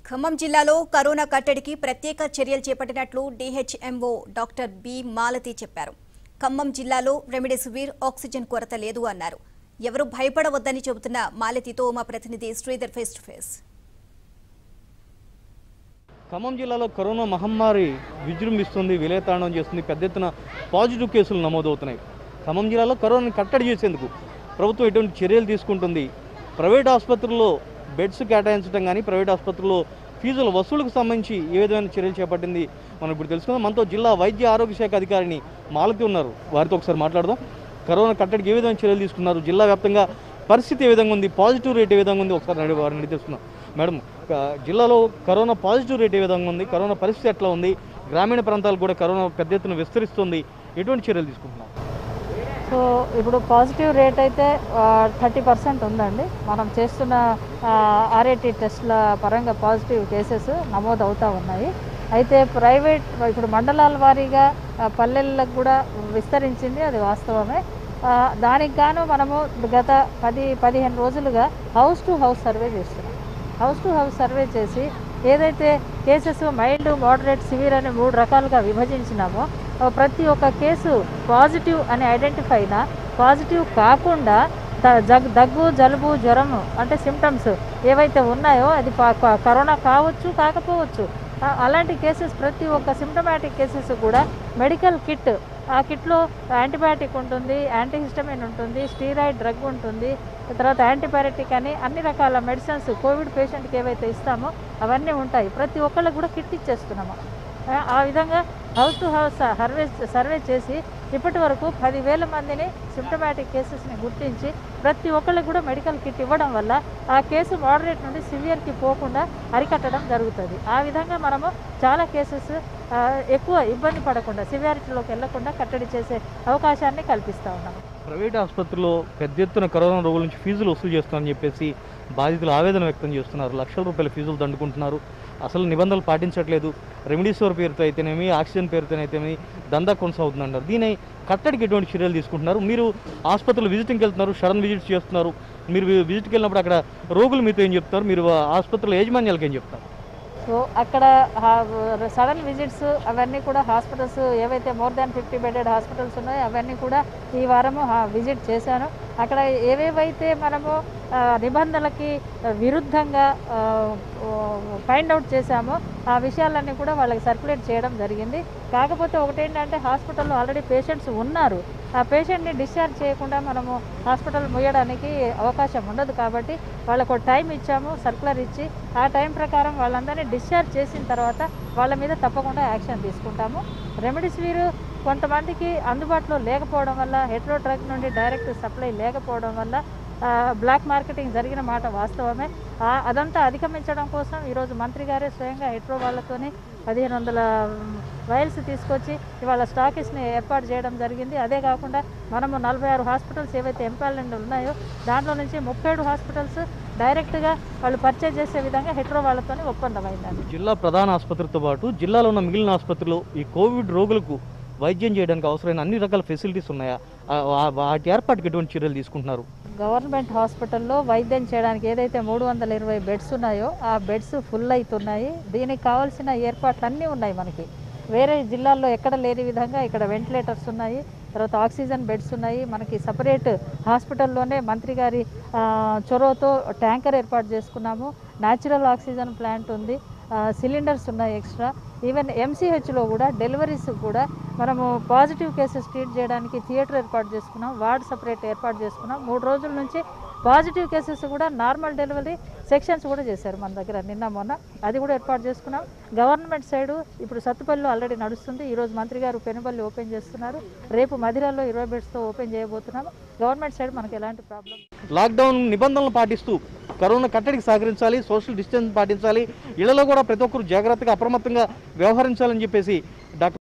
ఖమ్మం జిల్లాలో కరోనా కట్టడికి ప్రత్యేక చర్యలు చేపట్టినట్లు డీహెచ్ఎంఓ డాక్టర్ బి మాలతి చెప్పారు ఖమ్మం జిల్లాలో రెమిడెసివిర్ ఆక్సిజన్ కొరత లేదు అన్నారు ఎవరు భయపడవద్దని చెబుతున్న మాలతితో మా ప్రతినిధి Sridhar face to face Khammam జిల్లాలో కరోనా మహమ్మారి విజృంభిస్తుంది విలేతాండం చేస్తుంది పెద్ద ఎత్తున పాజిటివ్ కేసులు నమోదవుతున్నాయి ఖమ్మం జిల్లాలో కరోనాని కట్టడి చేసేందుకు ప్రభుత్వం ఎటువంటి చర్యలు తీసుకుంటుంది ప్రైవేట్ ఆసుపత్రుల్లో బెడ్స్ కేటాయించడం కానీ ప్రైవేట్ ఆసుపత్రుల్లో ఫీజుల వసూలుకు సంబంధించి ఏ విధమైన చర్యలు చేపట్టింది మనం ఇప్పుడు తెలుసుకుందాం మనతో జిల్లా వైద్య ఆరోగ్య శాఖ అధికారిని మాలతి ఉన్నారు వారితో ఒకసారి మాట్లాడదాం కరోనా కట్టడికి ఏ విధమైన చర్యలు తీసుకున్నారు జిల్లా వ్యాప్తంగా పరిస్థితి ఏ విధంగా ఉంది పాజిటివ్ రేట్ ఏ విధంగా ఉంది ఒకసారి అడిగి వారిని అడిగి తెలుసుకుందాం మేడం క- జిల్లాలో కరోనా పాజిటివ్ రేట్ ఏ విధంగా ఉంది కరోనా పరిస్థితి ఎట్లా ఉంది గ్రామీణ ప్రాంతాలు కూడా కరోనా పెద్ద ఎత్తున విస్తరిస్తుంది ఎటువంటి చర్యలు తీసుకుంటున్నారు సో ఇప్పుడు పాజిటివ్ రేట్ అయితే థర్టీ పర్సెంట్ ఉందండి మనం చేస్తున్న ఆర్ఏటి టెస్ట్ల పరంగా పాజిటివ్ కేసెస్ నమోదు అవుతూ ఉన్నాయి అయితే ప్రైవేట్ ఇప్పుడు మండలాల వారీగా ఆ, పల్లెలకు కూడా విస్తరించింది అది వాస్తవమే ఆ, దానికి గాను మనము గత పది పదిహేను రోజులుగా హౌస్ టు హౌస్ సర్వే చేస్తున్నాం హౌస్ టు హౌస్ సర్వే చేసి ఏదైతే కేసెస్ మైల్డ్ మోడరేట్ సివియర్ అని మూడు రకాలుగా విభజించినామో ఆ, ప్రతి ఒక్క కేసు పాజిటివ్ అని ఐడెంటిఫై అయినా పాజిటివ్ కాకుండా ద- జగ్ దగ్గు జలుబు జ్వరం అంటే సిమ్టమ్స్ ఏవైతే ఉన్నాయో అది పా- క- కరోనా కావచ్చు కాకపోవచ్చు ఆ, అలాంటి కేసెస్ ప్రతి ఒక్క సిమ్టమాటిక్ కేసెస్ కూడా మెడికల్ కిట్ ఆ కిట్లో యాంటీబయాటిక్ ఉంటుంది యాంటీహిస్టమిన్ ఉంటుంది స్టీరాయిడ్ డ్రగ్ ఉంటుంది తర్వాత యాంటీబయాటిక్ అని అన్ని రకాల మెడిసిన్స్ కోవిడ్ పేషెంట్కి ఏవైతే ఇస్తామో అవన్నీ ఉంటాయి ప్రతి ఒక్కళ్ళకి కూడా కిట్ ఇచ్చేస్తున్నాము ఆ, ఆ విధంగా house to house survey survey చేసి ఇప్పటి వరకు పదివేల మందిని సిమ్టమాటిక్ కేసెస్ని గుర్తించి ప్రతి ఒక్కళ్ళకి కూడా మెడికల్ కిట్ ఇవ్వడం వల్ల ఆ కేసు మోడరేట్ నుండి సివియర్కి పోకుండా అరికట్టడం జరుగుతుంది ఆ విధంగా మనము చాలా కేసెస్ ఆ, ఎక్కువ ఇబ్బంది పడకుండా సివియారిటీలోకి వెళ్లకుండా కట్టడి చేసే అవకాశాన్ని కల్పిస్తూ ఉన్నాము ప్రైవేట్ ఆసుపత్రిలో పెద్ద ఎత్తున కరోనా రోగుల నుంచి ఫీజులు వసూలు చేస్తామని చెప్పేసి బాధితులు ఆవేదన వ్యక్తం చేస్తున్నారు లక్షల రూపాయల ఫీజులు దండుకుంటున్నారు అసలు నిబంధనలు పాటించట్లేదు రెమిడీసివర్ పేరుతో అయితేనేమి ఆక్సిజన్ పేరుతో అయితేనేమి దందా కొనసాగుతుందంటారు దీని కట్టడికి ఎటువంటి చర్యలు తీసుకుంటున్నారు మీరు ఆసుపత్రులు విజిటింగ్కి వెళ్తున్నారు సడన్ విజిట్స్ చేస్తున్నారు మీరు వి- విజిట్కి వెళ్ళినప్పుడు అక్కడ రోగులు మీతో ఏం చెప్తారు మీరు ఆ ఆసుపత్రుల యాజమాన్యాలకు ఏం చెప్తారు సో అక్కడ సడన్ విజిట్స్ అవన్నీ కూడా హాస్పిటల్స్ ఏవైతే more than fifty bedded hospitals ఉన్నాయో అవన్నీ కూడా ఈ వారము విజిట్ చేశాను అక్కడ ఏవేవైతే మనము ఆ, నిబంధనలకి విరుద్ధంగా ఫైండ్ అవుట్ చేశామో ఆ విషయాలన్నీ కూడా వాళ్ళకి సర్క్యులేట్ చేయడం జరిగింది కాకపోతే ఒకటేంటంటే హాస్పిటల్లో ఆల్రెడీ పేషెంట్స్ ఉన్నారు ఆ పేషెంట్ని డిశ్చార్జ్ చేయకుండా మనము హాస్పిటల్ ముయ్యడానికి అవకాశం ఉండదు కాబట్టి వాళ్ళకు టైం ఇచ్చాము సర్కులర్ ఇచ్చి ఆ టైం ప్రకారం వాళ్ళందరినీ డిశ్చార్జ్ చేసిన తర్వాత వాళ్ళ మీద తప్పకుండా యాక్షన్ తీసుకుంటాము రెమెడీస్వీర్ కొంతమందికి అందుబాటులో లేకపోవడం వల్ల హెట్రో డ్రగ్ నుండి డైరెక్ట్ సప్లై లేకపోవడం వల్ల ఆ, బ్లాక్ మార్కెటింగ్ జరిగిన మాట వాస్తవమే ఆ, అదంతా అధిగమించడం కోసం ఈరోజు మంత్రి గారే స్వయంగా హెట్రో వాళ్ళతోని పదిహేను వందల వైల్స్ తీసుకొచ్చి ఇవాళ స్టాకిస్ని ఏర్పాటు చేయడం జరిగింది అదే కాకుండా మనము నలభై ఆరు హాస్పిటల్స్ ఏవైతే ఎంపాలెండ్ ఉన్నాయో దాంట్లో నుంచి ముప్పై ఏడు హాస్పిటల్స్ డైరెక్ట్గా వాళ్ళు పర్చేజ్ చేసే విధంగా హెట్రో వాళ్ళతోని ఒప్పందం అయిందండి జిల్లా ప్రధాన ఆసుపత్రితో పాటు జిల్లాలో ఉన్న మిగిలిన ఆసుపత్రులు ఈ కోవిడ్ రోగులకు వైద్యం చేయడానికి అవసరమైన అన్ని రకాల ఫెసిలిటీస్ ఉన్నాయా ఆ- ఆ- వాటి ఏర్పాటుకి ఎటువంటి చర్యలు తీసుకుంటున్నారు గవర్నమెంట్ హాస్పిటల్లో వైద్యం చేయడానికి ఏదైతే మూడు వందల ఇరవై బెడ్స్ ఉన్నాయో ఆ బెడ్స్ ఫుల్ అవుతున్నాయి దీనికి కావాల్సిన ఏర్పాట్లు అన్నీ ఉన్నాయి మనకి వేరే జిల్లాల్లో ఎక్కడ లేని విధంగా ఇక్కడ వెంటిలేటర్స్ ఉన్నాయి తర్వాత ఆక్సిజన్ బెడ్స్ ఉన్నాయి మనకి సపరేట్ హాస్పిటల్లోనే మంత్రి గారి ఆ, చొరవతో ట్యాంకర్ ఏర్పాటు చేసుకున్నాము న్యాచురల్ ఆక్సిజన్ ప్లాంట్ ఉంది ఆ, సిలిండర్స్ ఉన్నాయి ఎక్స్ట్రా ఈవెన్ ఎంసీహెచ్లో కూడా డెలివరీస్ కూడా మనము పాజిటివ్ కేసెస్ ట్రీట్ చేయడానికి థియేటర్ ఏర్పాటు చేసుకున్నాం వార్డ్ సపరేట్ ఏర్పాటు చేసుకున్నాం మూడు రోజుల నుంచి పాజిటివ్ కేసెస్ కూడా నార్మల్ డెలివరీ సెక్షన్స్ కూడా చేశారు మన దగ్గర నిన్న మొన్న అది కూడా ఏర్పాటు చేసుకున్నాం గవర్నమెంట్ సైడ్ ఇప్పుడు సత్తుపల్లిలో ఆల్రెడీ నడుస్తుంది ఈరోజు మంత్రి గారు పెనుబల్లి ఓపెన్ చేస్తున్నారు రేపు మధిరాలో ఇరవై బెడ్స్తో ఓపెన్ చేయబోతున్నాము గవర్నమెంట్ సైడ్ మనకి ఎలాంటి ప్రాబ్లం లాక్డౌన్ నిబంధనలు పాటిస్తూ కరోనా కట్టడికి సహకరించాలి సోషల్ డిస్టెన్స్ పాటించాలి ఇళ్లలో కూడా ప్రతి ఒక్కరు జాగ్రత్తగా అప్రమత్తంగా వ్యవహరించాలని చెప్పేసి డాక్టర్